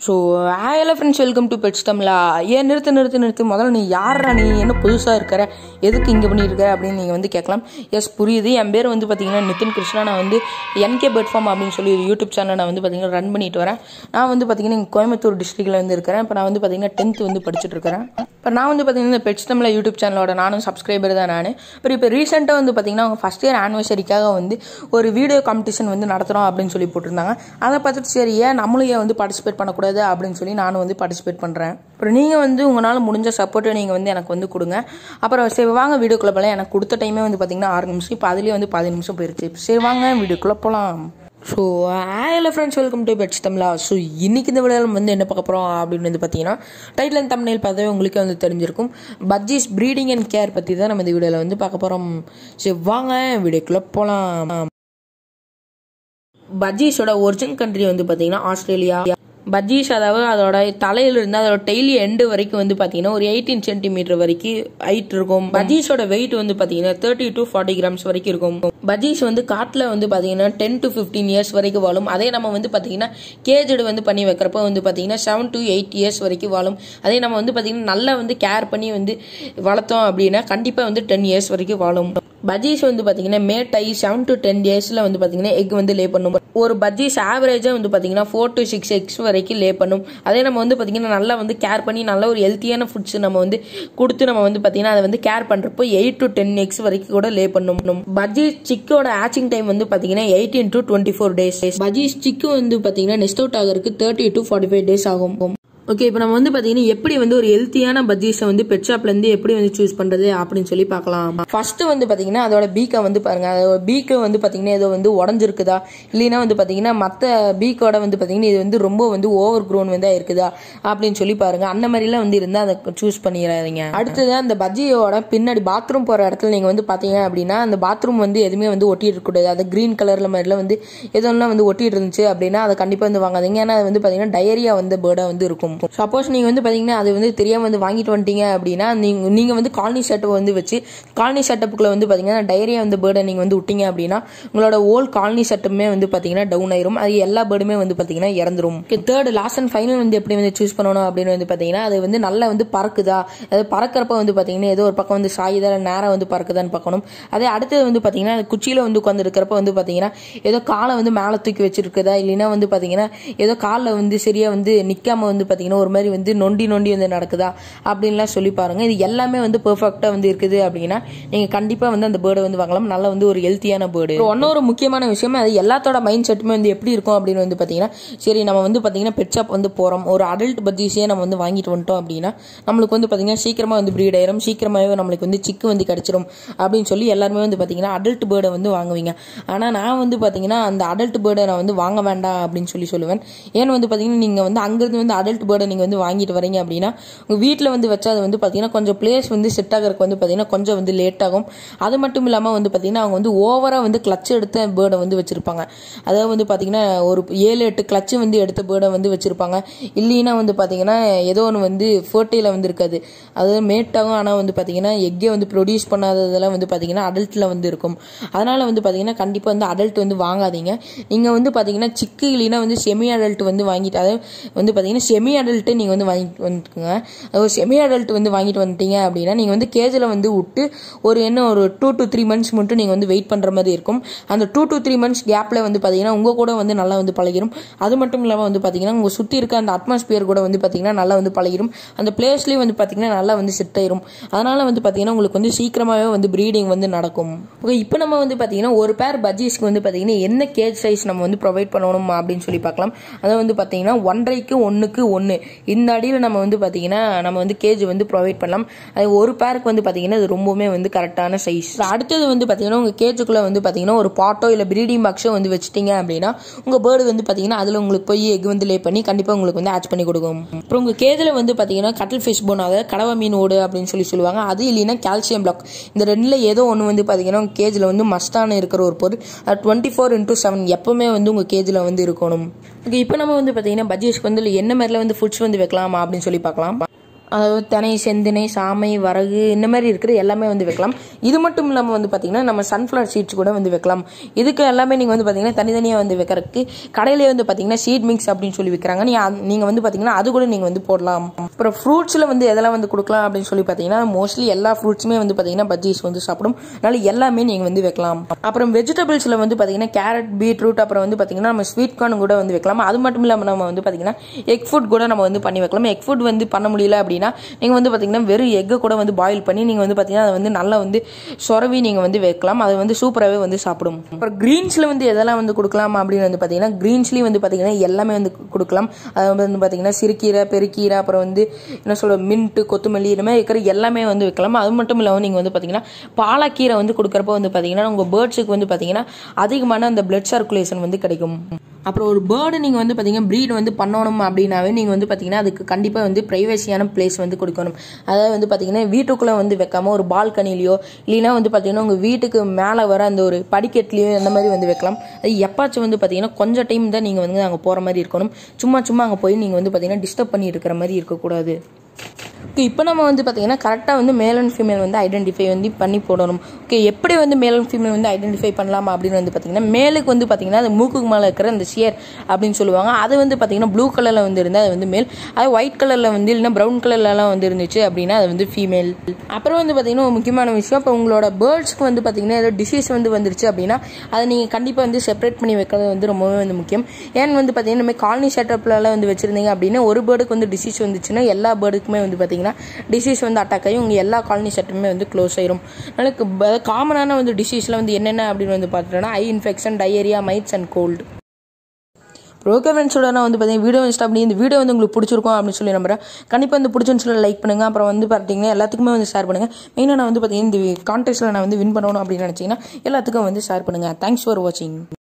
so hello friends welcome to pets Tamizha ஏன் நிறுத்து நிறுத்து நிறுத்து முதல்ல நீ யாரா நீ என்ன புதுசாக இருக்கிற எதுக்கு இங்கே பண்ணியிருக்க அப்படின்னு நீங்கள் வந்து கேட்கலாம் எஸ் புரியுது என் பேர் வந்து பார்த்தீங்கன்னா நிதின் கிருஷ்ணா நான் வந்து என்கே பெட் ஃபார்ம் அப்படின்னு சொல்லி ஒரு யூடியூப் சேனல் நான் வந்து பார்த்தீங்கன்னா ரன் பண்ணிட்டு வரேன் நான் வந்து பார்த்தீங்கன்னா இங்கே கோயம்புத்தூர் டிஸ்ட்ரிக்டில் வந்து இருக்கிறேன் இப்போ நான் வந்து பார்த்தீங்கன்னா டென்த் வந்து படிச்சுட்டு இருக்கிறேன் இப்போ நான் வந்து பார்த்தீங்கன்னா இந்த பெட்ஸ் தமிழா யூடியூப் சேனலோட நானும் சப்ஸ்கிரைபர் தான் நான் அப்புறம் இப்போ ரீசெண்டாக வந்து பார்த்தீங்கன்னா அவங்க ஃபஸ்ட் இயர் ஆனிவர்சரிக்காக வந்து ஒரு வீடியோ காம்படிஷன் வந்து நடத்துகிறோம் அப்படின்னு சொல்லி போட்டிருந்தாங்க அதை பார்த்துட்டு சரி ஏன் நம்மளும் ஏன் வந்து பார்ட்டிசிபேட் பண்ணக்கூடாது அப்படின்னு சொல்லி நானும் வந்து பார்ட்டிசிபேட் பண்ணுறேன் அப்புறம் நீங்கள் வந்து உங்களால் முடிஞ்ச சப்போர்ட்டை நீங்கள் வந்து எனக்கு வந்து கொடுங்க அப்புறம் சரி வாங்க வீடியோக்குள்ளே போகலாம் எனக்கு கொடுத்த டைமே வந்து பார்த்தீங்கன்னா ஆறு நிமிஷம் இப்போ அதுலேயே வந்து பதினஞ்சு நிமிஷம் போயிருச்சு சரி வாங்க வீடியோக்குள்ளே போகலாம் so hello friends welcome to pets Tamizha so இன்னைக்கு இந்த விளையாடம் வந்து என்ன பார்க்க போகிறோம் அப்படின்னு வந்து பார்த்தீங்கன்னா டைட்டில் அண்ட் தமிழில் பார்த்தாவே உங்களுக்கே வந்து தெரிஞ்சிருக்கும் பஜ்ஜீஸ் ப்ரீடிங் அண்ட் கேர் பற்றி தான் நம்ம இந்த வீடியோவில் வந்து பார்க்க போகிறோம் சரி வாங்க வீடியோக்குள்ளே போகலாம் பஜ்ஜீஸோட ஒரிஜினல் கண்ட்ரி வந்து பார்த்தீங்கன்னா ஆஸ்திரேலியா பஜ்ஜீஸ் அதாவது அதோட தலையிலிருந்து அதோட டெய்லி எண்டு வரைக்கும் வந்து பார்த்தீங்கன்னா ஒரு எயிட்டீன் சென்டிமீட்டர் வரைக்கும் ஹைட் இருக்கும் பஜ்ஜீஸோட வெயிட் வந்து பார்த்தீங்கன்னா தேர்ட்டி டு ஃபார்ட்டி கிராம்ஸ் வரைக்கும் இருக்கும் பஜ்ஜீஸ் வந்து காட்டில் வந்து பார்த்தீங்கன்னா டென் டு ஃபிஃப்டீன் இயர்ஸ் வரைக்கும் வாழும் அதே நம்ம வந்து பார்த்தீங்கன்னா கேஜடு வந்து பண்ணி வைக்கிறப்ப வந்து பார்த்தீங்கன்னா செவன் டு எயிட் இயர்ஸ் வரைக்கும் வாழும் அதே நம்ம வந்து பார்த்தீங்கன்னா நல்லா வந்து கேர் பண்ணி வந்து வளர்த்தோம் அப்படின்னா கண்டிப்பாக வந்து டென் இயர்ஸ் வரைக்கும் வாழும் பஜ்ஜீஸ் வந்து பார்த்தீங்கன்னா மேட் ஆகி செவன் டு டென் டேஸில் வந்து பார்த்தீங்கன்னா எக் வந்து லே பண்ணும் ஒரு பஜ்ஜீஸ் ஆவரேஜாக வந்து பார்த்தீங்கன்னா ஃபோர் டு சிக்ஸ் எக்ஸ் வரைக்கும் லே பண்ணும் அதே நம்ம வந்து பார்த்தீங்கன்னா நல்லா வந்து கேர் பண்ணி நல்ல ஒரு ஹெல்த்தியான ஃபுட்ஸ் நம்ம வந்து கொடுத்து நம்ம வந்து பார்த்தீங்கன்னா அதை வந்து கேர் பண்ணுறப்போ எயிட் டு டென் எக்ஸ் வரைக்கும் கூட லே பண்ணும் பஜ்ஜீஸ் சிக்கோட ஆச்சிங் டைம் வந்து பார்த்தீங்கன்னா eighteen to twenty four days budgies chick வந்து பார்த்தீங்கன்னா நெஸ்ட் அவுட் ஆகிறதுக்கு thirty to forty five days ஆகும் ஓகே இப்போ நம்ம வந்து பார்த்தீங்கன்னா எப்படி வந்து ஒரு ஹெல்த்தியான பஜ்ஜீஸை வந்து பெட் ஷாப்லேருந்து எப்படி வந்து சூஸ் பண்ணுறது அப்படின்னு சொல்லி பார்க்கலாம் ஃபர்ஸ்ட் வந்து பார்த்தீங்கன்னா அதோட பீக்கை வந்து பாருங்க அதோட பீக்கு வந்து பார்த்தீங்கன்னா ஏதோ வந்து உடஞ்சிருக்குதா இல்லைன்னா வந்து பார்த்தீங்கன்னா மற்ற பீக்கோட வந்து பார்த்தீங்கன்னா இது வந்து ரொம்ப வந்து ஓவர் க்ரோன் வந்து இருக்குதா அப்படின்னு சொல்லி பாருங்க அந்த மாதிரிலாம் வந்து இருந்தால் அதை சூஸ் பண்ணிடாதீங்க அடுத்தது அந்த பஜ்ஜியோட பின்னாடி பாத்ரூம் போகிற இடத்துல நீங்கள் வந்து பார்த்தீங்க அப்படின்னா அந்த பாத்ரூம் வந்து எதுவுமே வந்து ஒட்டிட்டு இருக்கக்கூடாது அது க்ரீன் கலரில் மாதிரிலாம் வந்து எதெல்லாம் வந்து ஒட்டிட்டு இருந்துச்சு அப்படின்னா அதை கண்டிப்பாக வந்து வாங்காதீங்க ஏன்னா அது வந்து பார்த்தீங்கன்னா டயரியா வந்த பேர்டாக வந்து இருக்கும் சப்போஸ் நீங்கள் வந்து பார்த்தீங்கன்னா அது வந்து தெரியாமல் வந்து வாங்கிட்டு வந்துட்டீங்க அப்படின்னா நீங்கள் நீங்கள் வந்து காலனி செட்டப் வந்து வச்சு காலனி செட்டப்புக்குள்ள வந்து பார்த்தீங்கன்னா டைரியா வந்து பேர்டை நீங்கள் வந்து விட்டீங்க அப்படின்னா உங்களோட ஓல் காலனி செட்டப்புமே வந்து பார்த்தீங்கன்னா டவுன் ஆயிரும் அது எல்லா பேர்டுமே வந்து பார்த்தீங்கன்னா இறந்துரும் தேர்ட் லாஸ்ட் அண்ட் ஃபைனல் வந்து எப்படி வந்து சூஸ் பண்ணணும் அப்படின்னு வந்து பார்த்தீங்கன்னா அது வந்து நல்லா வந்து பறக்குதா அது பறக்கிறப்ப வந்து பார்த்தீங்கன்னா ஏதோ ஒரு பக்கம் வந்து சாயுதா நேரம் வந்து பறக்குதான்னு பார்க்கணும் அதே அடுத்தது வந்து பார்த்தீங்கன்னா குச்சியில் வந்து உட்காந்து இருக்கிறப்ப வந்து பார்த்தீங்கன்னா ஏதோ காலை வந்து மேலே தூக்கி வச்சிருக்குதா இல்லைன்னா வந்து பார்த்தீங்கன்னா ஏதோ காலில் வந்து சரியாக வந்து நிற்காம வந்து பார்த்தீங்கன்னா ஒரு மாதிரி வந்து நொண்டி நொண்டி வந்து நடக்குதா அப்படின்லாம் சொல்லி பாருங்க இது எல்லாமே வந்து பெர்ஃபெக்டாக வந்து இருக்குது அப்படின்னா நீங்கள் கண்டிப்பாக வந்து அந்த பேர்டை வந்து வாங்கலாம் நல்லா வந்து ஒரு ஹெல்த்தியான பேர்டு இன்னொரு முக்கியமான விஷயம் அது எல்லாத்தோட மைண்ட் செட்டுமே வந்து எப்படி இருக்கும் அப்படின்னு வந்து பார்த்தீங்கன்னா சரி நம்ம வந்து பார்த்தீங்கன்னா பெட் ஷாப் வந்து போகிறோம் ஒரு அடல்ட் பஜ்ஜீஸே நம்ம வந்து வாங்கிட்டு வந்துட்டோம் அப்படின்னா நம்மளுக்கு வந்து பார்த்தீங்கன்னா சீக்கிரமாக வந்து ப்ரீட் ஆயிரும் சீக்கிரமாகவே நம்மளுக்கு வந்து சிக்கு வந்து கிடச்சிரும் அப்படின்னு சொல்லி எல்லாருமே வந்து பார்த்தீங்கன்னா அடல்ட் பேர்டை வந்து வாங்குவீங்க ஆனால் நான் வந்து பார்த்தீங்கன்னா அந்த அடல்ட் பேர்டை நான் வந்து வாங்க வேண்டாம் அப்படின்னு சொல்லி சொல்லுவேன் ஏன்னு வந்து பார்த்தீங்கன்னா நீங்கள் வந்து அங்கேருந்து வந்து அடல்ட் பேர்டை நீங்கள் வந்து வாங்கிட்டு வரீங்க அப்படின்னா உங்கள் வீட்டில் வந்து வச்சா அது வந்து பார்த்தீங்கன்னா கொஞ்சம் பிளேஸ் வந்து செட் ஆகிறதுக்கு வந்து பார்த்தீங்கன்னா கொஞ்சம் வந்து லேட் ஆகும் அது மட்டும் இல்லாமல் வந்து பார்த்தீங்கன்னா அவங்க வந்து ஓவராக வந்து கிளச் எடுத்த பேர்டை வந்து வச்சுருப்பாங்க அதாவது வந்து பார்த்தீங்கன்னா ஒரு ஏழு எட்டு கிளச்சு வந்து எடுத்த பேர்டை வந்து வச்சுருப்பாங்க இல்லைன்னா வந்து பார்த்தீங்கன்னா ஏதோ ஒன்று வந்து ஃபர்டைல வந்து இருக்காது அது மேட்டாகும் ஆனால் வந்து பார்த்தீங்கன்னா எக்கே வந்து ப்ரொடியூஸ் பண்ணாததெல்லாம் வந்து பார்த்தீங்கன்னா அடல்ட்டில் வந்து இருக்கும் அதனால் வந்து பார்த்தீங்கன்னா கண்டிப்பாக வந்து அடல்ட் வந்து வாங்காதீங்க நீங்கள் வந்து பார்த்தீங்கன்னா சிக்கு இல்லைன்னா வந்து செமி அடல்ட் வந்து வாங்கிட்டு அதாவது வந்து பார்த்தீங்கன்னா செமி அடல்ட்டு நீங்கள் வந்து வாங்கிட்டு வந்துட்டுங்க ஒரு செமி அடல்ட் வந்து வாங்கிட்டு வந்துட்டீங்க அப்படின்னா நீங்கள் வந்து கேஜில் வந்து விட்டு ஒரு என்ன ஒரு டூ டு த்ரீ மந்த்ஸ் மட்டும் நீங்கள் வந்து வெயிட் பண்ணுற மாதிரி இருக்கும் அந்த டூ டு த்ரீ மந்த்ஸ் கேப்பில் வந்து பார்த்தீங்கன்னா உங்கள் கூட வந்து நல்லா வந்து பழகிரும் அது மட்டும் இல்லாமல் வந்து பார்த்தீங்கன்னா உங்கள் சுற்றி இருக்க அந்த அட்மாஸ்பியர் கூட வந்து பார்த்தீங்கன்னா நல்லா வந்து பழகிரும் அந்த பிளேஸ்லேயும் வந்து பார்த்தீங்கன்னா நல்லா வந்து செட் ஆயிரும் அதனால் வந்து பார்த்தீங்கன்னா உங்களுக்கு வந்து சீக்கிரமாகவே வந்து ப்ரீடிங் வந்து நடக்கும் ஓகே இப்போ நம்ம வந்து பார்த்தீங்கன்னா ஒரு பேர் பஜ்ஜீஸ்க்கு வந்து பார்த்தீங்கன்னா என்ன கேஜ் சைஸ் நம்ம வந்து ப்ரொவைட் பண்ணணும் அப்படின்னு சொல்லி பார்க்கலாம் அதை வந்து பார்த்தீங்கன்னா ஒன்றரைக்கு ஒன்றுக்கு ஒன்று இந்த அடியில் நம்ம வந்து பார்த்தீங்கன்னா நம்ம வந்து கேஜ் வந்து ப்ரொவைட் பண்ணலாம் அது ஒரு பேருக்கு வந்து பார்த்தீங்கன்னா இது ரொம்பவுமே வந்து கரெக்டான சைஸ் அடுத்தது வந்து பார்த்தீங்கன்னா உங்கள் கேஜுக்குள்ளே வந்து பார்த்தீங்கன்னா ஒரு பாட்டோ இல்லை ப்ரீடிங் பாக்ஸோ வந்து வச்சுட்டீங்க அப்படின்னா உங்கள் பேர்டு வந்து பார்த்தீங்கன்னா அதில் உங்களுக்கு போய் எக் வந்து லே பண்ணி கண்டிப்பாக உங்களுக்கு வந்து ஆச் பண்ணி கொடுக்கும் அப்புறம் உங்கள் கேஜில் வந்து பார்த்தீங்கன்னா கட்டில் ஃபிஷ் போன் அதாவது கடவை மீன் ஓடு அப்படின்னு சொல்லி சொல்லுவாங்க அது இல்லைன்னா கால்சியம் பிளாக் இந்த ரெண்டில் ஏதோ ஒன்று வந்து பார்த்தீங்கன்னா உங்கள் கேஜில் வந்து மஸ்டான இருக்கிற ஒரு பொருள் அது டுவெண்ட்டி ஃபோர் இன்டூ செவன் எப்பவுமே வந்து உங்கள் கேஜில் வந்து இருக்கணும் ஓகே இப்போ நம்ம வந்து பார்த்தீங்கன்னா பஜ்ஜீஸ்க்கு வந்து என்ன மாதிரிலாம் வந்து ஃபுட்ஸ் வந்து வைக்கலாம் அப்படின்னு சொல்லி பார்க்கலாம் அதாவது தினை செந்தினை சாமை வரகு இந்த மாதிரி இருக்கிற எல்லாமே வந்து வைக்கலாம் இது மட்டும் இல்லாமல் வந்து பார்த்தீங்கன்னா நம்ம சன்ஃப்ளவர் சீட்ஸ் கூட வந்து வைக்கலாம் இதுக்கு எல்லாமே நீங்கள் வந்து பார்த்தீங்கன்னா தனித்தனியாக வந்து வைக்கிறதுக்கு கடையிலே வந்து பார்த்தீங்கன்னா சீட் மிக்ஸ் அப்படின்னு சொல்லி விற்கிறாங்க நீங்கள் நீங்கள் வந்து பார்த்தீங்கன்னா அது கூட நீங்கள் வந்து போடலாம் அப்புறம் ஃப்ரூட்ஸில் வந்து எதெல்லாம் வந்து கொடுக்கலாம் அப்படின்னு சொல்லி பார்த்தீங்கன்னா மோஸ்ட்லி எல்லா ஃப்ரூட்ஸுமே வந்து பார்த்தீங்கன்னா பஜ்ஜீஸ் வந்து சாப்பிடும் அதனால எல்லாமே நீங்கள் வந்து வைக்கலாம் அப்புறம் வெஜிடபிள்ஸில் வந்து பார்த்தீங்கன்னா கேரட் பீட்ரூட் அப்புறம் வந்து பார்த்தீங்கன்னா நம்ம ஸ்வீட் கார்ன் கூட வந்து வைக்கலாம் அது மட்டும் இல்லாமல் நம்ம வந்து பார்த்தீங்கன்னா எக் ஃபுட் கூட நம்ம வந்து பண்ணி வைக்கலாம் எக் ஃபுட் வந்து பண்ண முடியல அப்படின்னா நீங்கள் வந்து பார்த்தீங்கன்னா வெறும் எக்கை கூட வந்து பாயில் பண்ணி நீங்கள் வந்து பார்த்தீங்கன்னா அதை வந்து நல்லா வந்து சொரவி நீங்கள் வந்து வைக்கலாம் அது வந்து சூப்பராகவே வந்து சாப்பிடும் அப்புறம் க்ரீன்ஸில் வந்து எதெல்லாம் வந்து கொடுக்கலாம் அப்படின்னு வந்து பார்த்தீங்கன்னா க்ரீன்ஸ்லேயும் வந்து பார்த்தீங்கன்னா எல்லாமே வந்து கொடுக்கலாம் அது வந்து பார்த்தீங்கன்னா சிறுகீரை பெருக்கீரை அப்புறம் வந்து என்ன சொல்ல மின்ட்டு கொத்தமல்லி இந்த மாதிரி இருக்கிற எல்லாமே வந்து வைக்கலாம் அது மட்டும் இல்லாமல் நீங்கள் வந்து பார்த்தீங்கன்னா பாலக்கீரை வந்து கொடுக்குறப்ப வந்து பார்த்தீங்கன்னா உங்கள் பேர்ட்ஸுக்கு வந்து பார்த்தீங்கன்னா அதிகமான அந்த பிளட் சர்க்குலேஷன் வந்து கிடைக்கும் அப்புறம் ஒரு பேர்டு நீங்கள் வந்து பார்த்தீங்கன்னா ப்ரீட் வந்து பண்ணணும் அப்படின்னாவே நீங்கள் வந்து பார்த்தீங்கன்னா அதுக்கு கண்டிப்பாக வந்து ப்ரைவசியான பிளேஸ் வந்து கொடுக்கணும் அதாவது வந்து பார்த்தீங்கன்னா வீட்டுக்குள்ளே வந்து வைக்காம ஒரு பால்கனிலையோ இல்லைன்னா வந்து பார்த்தீங்கன்னா உங்கள் வீட்டுக்கு மேலே வர அந்த ஒரு படிக்கட்டுலையோ அந்த மாதிரி வந்து வைக்கலாம் அது எப்பாச்சும் வந்து பார்த்தீங்கன்னா கொஞ்சம் டைம் தான் நீங்கள் வந்து அங்கே போகிற மாதிரி இருக்கணும் சும்மா சும்மா அங்கே போய் நீங்கள் வந்து பார்த்தீங்கன்னா டிஸ்டர்ப் பண்ணி இருக்கிற மாதிரி இருக்கக்கூடாது ஓகே இப்போ நம்ம வந்து பார்த்தீங்கன்னா கரெக்டாக வந்து மேல் அண்ட் ஃபீமேல் வந்து ஐடென்டிஃபை வந்து பண்ணி போடணும் ஓகே எப்படி வந்து மேல் அண்ட் ஃபீமேல் வந்து ஐடென்டிஃபை பண்ணலாம் அப்படின்னு வந்து பார்த்தீங்கன்னா மேலுக்கு வந்து பார்த்தீங்கன்னா அந்த மூக்குக்கு மேலே இருக்கிற அந்த ஷியர் அப்படின்னு சொல்லுவாங்க அது வந்து பார்த்தீங்கன்னா ப்ளூ கலரில் வந்து இருந்தால் அது வந்து மேல் அது ஒயிட் கலரில் வந்து இல்லைன்னா ப்ரௌன் கலர்லலாம் வந்து இருந்துச்சு அப்படின்னா அது வந்து ஃபீமேல் அப்புறம் வந்து பார்த்தீங்கன்னா ஒரு முக்கியமான விஷயம் இப்போ உங்களோட பேர்ட்ஸ்க்கு வந்து பார்த்தீங்கன்னா ஏதோ டிசீஸ் வந்து வந்துருச்சு அப்படின்னா அதை நீங்கள் கண்டிப்பாக வந்து செப்பரேட் பண்ணி வைக்கிறது வந்து ரொம்பவே வந்து முக்கியம் ஏன்னு வந்து பார்த்தீங்கன்னா நம்ம காலனி செட்டப்லலாம் வந்து வச்சுருந்தீங்க அப்படின்னா ஒரு பேர்டுக்கு வந்து டிசீஸ் வந்துச்சுன்னா எல்லா பேர்டுக்குமே வந்து பார்த்தீங்கன்னா டிசீஸ் வந்து அட்டாக் ஆகி உங்கள் எல்லா காலனி செட்டுமே வந்து க்ளோஸ் ஆயிரும் அதனால காமனான வந்து டிசீஸில் வந்து என்னென்ன அப்படின்னு வந்து பார்த்துட்டோன்னா eye infection diarrhoea mites and cold okay ஃப்ரெண்ட்ஸோட நான் வந்து பார்த்தீங்கன்னா வீடியோ இன்ஸ்டா அப்படி இந்த வீடியோ வந்து உங்களுக்கு பிடிச்சிருக்கும் அப்படின்னு சொல்லி நம்புறேன் கண்டிப்பாக வந்து பிடிச்சுன்னு சொல்லி லைக் பண்ணுங்கள் அப்புறம் வந்து பார்த்தீங்கன்னா எல்லாத்துக்குமே வந்து ஷேர் பண்ணுங்கள் மெயினாக நான் வந்து பார்த்தீங்கன்னா இந்த கான்டெஸ்ட்டில் நான் வந்து வின் பண்ணணும் அப்படின்னு நினச்சிங்கன்னா எல்லாத்துக்கும் வந்து ஷேர் பண்ணுங்கள் தேங்க்ஸ் ஃபார் வாட்சிங்